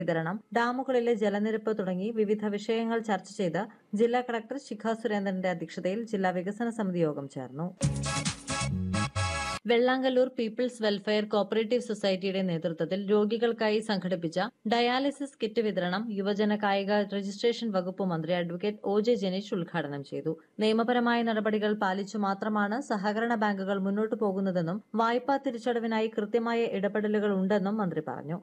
വിതരണം ഡാമുകളിലെ ജലനിരപ്പ് തുടങ്ങി വിവിധ വിഷയങ്ങൾ ചർച്ച ചെയ്ത് ജില്ലാ കളക്ടർ ശിഖ സുരേന്ദ്രന്റെ അധ്യക്ഷതയിൽ ജില്ലാ വികസന സമിതി യോഗം ചേർന്നു വെള്ളാങ്കല്ലൂർ പീപ്പിൾസ് വെൽഫെയർ കോപ്പറേറ്റീവ് സൊസൈറ്റിയുടെ നേതൃത്വത്തിൽ രോഗികൾക്കായി സംഘടിപ്പിച്ച ഡയാലിസിസ് കിറ്റ് വിതരണം യുവജന കായിക രജിസ്ട്രേഷൻ വകുപ്പ് മന്ത്രി അഡ്വക്കേറ്റ് ഒ ജെ ജനീഷ് ഉദ്ഘാടനം ചെയ്തു നിയമപരമായ നടപടികൾ പാലിച്ചു മാത്രമാണ് സഹകരണ ബാങ്കുകൾ മുന്നോട്ടു പോകുന്നതെന്നും വായ്പാ തിരിച്ചടവിനായി കൃത്യമായ ഇടപെടലുകൾ ഉണ്ടെന്നും മന്ത്രി പറഞ്ഞു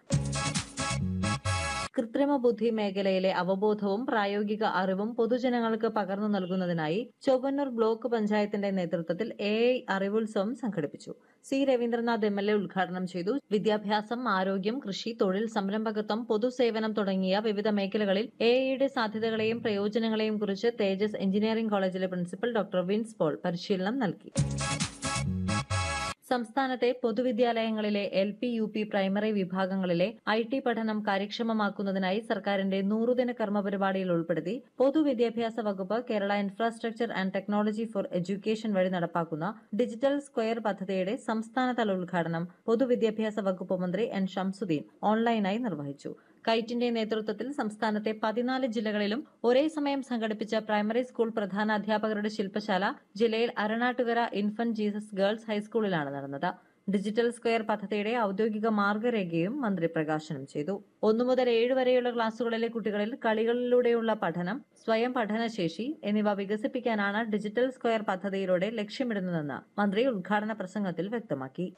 കൃത്രിമ ബുദ്ധി മേഖലയിലെ അവബോധവും പ്രായോഗിക അറിവും പൊതുജനങ്ങൾക്ക് പകർന്നു നൽകുന്നതിനായി ചൊവ്വന്നൂർ ബ്ലോക്ക് പഞ്ചായത്തിന്റെ നേതൃത്വത്തിൽ എ ഐ അറിവുത്സവം സംഘടിപ്പിച്ചു C Raveendranath M L A ഉദ്ഘാടനം ചെയ്തു വിദ്യാഭ്യാസം ആരോഗ്യം കൃഷി തൊഴിൽ സംരംഭകത്വം പൊതുസേവനം തുടങ്ങിയ വിവിധ മേഖലകളിൽ എ ഐയുടെ സാധ്യതകളെയും പ്രയോജനങ്ങളെയും കുറിച്ച് തേജസ് എഞ്ചിനീയറിംഗ് കോളേജിലെ പ്രിൻസിപ്പൽ ഡോക്ടർ വിൻസ് പോൾ പരിശീലനം നൽകി സംസ്ഥാനത്തെ പൊതുവിദ്യാലയങ്ങളിലെ L P U P primary വിഭാഗങ്ങളിലെ ഐ ടി പഠനം കാര്യക്ഷമമാക്കുന്നതിനായി സർക്കാരിന്റെ നൂറുദിന കർമ്മ പരിപാടിയിൽ ഉൾപ്പെടുത്തി പൊതുവിദ്യാഭ്യാസ വകുപ്പ് Kerala infrastructure and technology for education വഴി നടപ്പാക്കുന്ന ഡിജിറ്റൽ സ്ക്വയർ പദ്ധതിയുടെ സംസ്ഥാനതല ഉദ്ഘാടനം പൊതുവിദ്യാഭ്യാസ വകുപ്പ് മന്ത്രി എൻ ഷംസുദ്ദീൻ ഓൺലൈനായി നിർവഹിച്ചു കൈറ്റിന്റെ നേതൃത്വത്തിൽ സംസ്ഥാനത്തെ പതിനാല് ജില്ലകളിലും ഒരേ സമയം സംഘടിപ്പിച്ച പ്രൈമറി സ്കൂൾ പ്രധാന അധ്യാപകരുടെ ശില്പശാല ജില്ലയിൽ അരണാട്ടുകര ഇൻഫന്റ് ജീസസ് ഗേൾസ് ഹൈസ്കൂളിലാണ് നടന്നത് ഡിജിറ്റൽ സ്ക്വയർ പദ്ധതിയുടെ ഔദ്യോഗിക മാർഗരേഖയും മന്ത്രി പ്രകാശനം ചെയ്തു ഒന്നു മുതൽ ഏഴ് വരെയുള്ള ക്ലാസുകളിലെ കുട്ടികളിൽ കളികളിലൂടെയുള്ള പഠനം സ്വയം പഠനശേഷി എന്നിവ വികസിപ്പിക്കാനാണ് ഡിജിറ്റൽ സ്ക്വയർ പദ്ധതിയിലൂടെ ലക്ഷ്യമിടുന്നതെന്ന് മന്ത്രി ഉദ്ഘാടന പ്രസംഗത്തിൽ വ്യക്തമാക്കി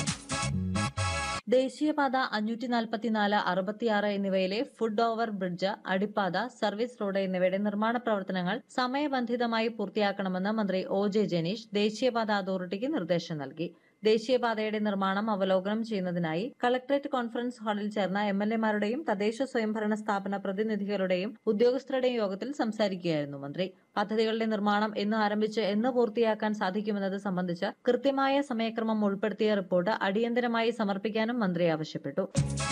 ദേശീയപാത അഞ്ഞൂറ്റി നാൽപ്പത്തിനാല് അറുപത്തിയാറ് എന്നിവയിലെ ഫുഡ് ഓവർ ബ്രിഡ്ജ് അടിപ്പാത സർവീസ് റോഡ് എന്നിവയുടെ നിർമ്മാണ പ്രവർത്തനങ്ങൾ സമയബന്ധിതമായി പൂർത്തിയാക്കണമെന്ന് മന്ത്രി ഒ ജെ ജനീഷ് ദേശീയപാത അതോറിറ്റിക്ക് നിർദ്ദേശം നൽകി ദേശീയപാതയുടെ നിർമ്മാണം അവലോകനം ചെയ്യുന്നതിനായി കളക്ടറേറ്റ് കോൺഫറൻസ് ഹാളിൽ ചേർന്ന എം എൽ എമാരുടെയും തദ്ദേശ സ്വയംഭരണ സ്ഥാപന പ്രതിനിധികളുടെയും ഉദ്യോഗസ്ഥരുടെയും യോഗത്തിൽ സംസാരിക്കുകയായിരുന്നു മന്ത്രി പദ്ധതികളുടെ നിർമ്മാണം എന്ന് ആരംഭിച്ച് എന്ന് പൂർത്തിയാക്കാൻ സാധിക്കുമെന്നത് സംബന്ധിച്ച് കൃത്യമായ സമയക്രമം ഉൾപ്പെടുത്തിയ റിപ്പോർട്ട് അടിയന്തരമായി സമർപ്പിക്കാനും മന്ത്രി ആവശ്യപ്പെട്ടു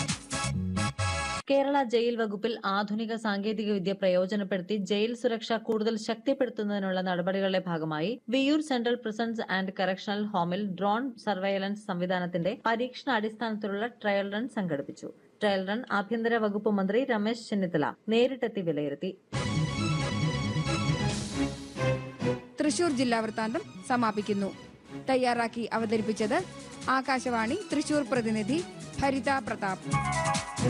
കേരള ജയിൽ വകുപ്പിൽ ആധുനിക സാങ്കേതിക വിദ്യ പ്രയോജനപ്പെടുത്തി ജയിൽ സുരക്ഷ കൂടുതൽ ശക്തിപ്പെടുത്തുന്നതിനുള്ള നടപടികളുടെ ഭാഗമായി Viyyur central prisons and correctional ഹോമിൽ ഡ്രോൺ സർവൈലൻസ് സംവിധാനത്തിന്റെ പരീക്ഷണാടിസ്ഥാനത്തിലുള്ള ട്രയൽ റൺ സംഘടിപ്പിച്ചു ട്രയൽ റൺ ആഭ്യന്തര വകുപ്പ് മന്ത്രി രമേശ് ചെന്നിത്തല നേരിട്ടെത്തി വിലയിരുത്തി തൃശൂർ ജില്ലാ വൃത്താന്തം സമാപിക്കുന്നു തയ്യാറാക്കി അവതരിപ്പിച്ചത് ആകാശവാണി തൃശൂർ പ്രതിനിധി ഹരിത പ്രതാപ്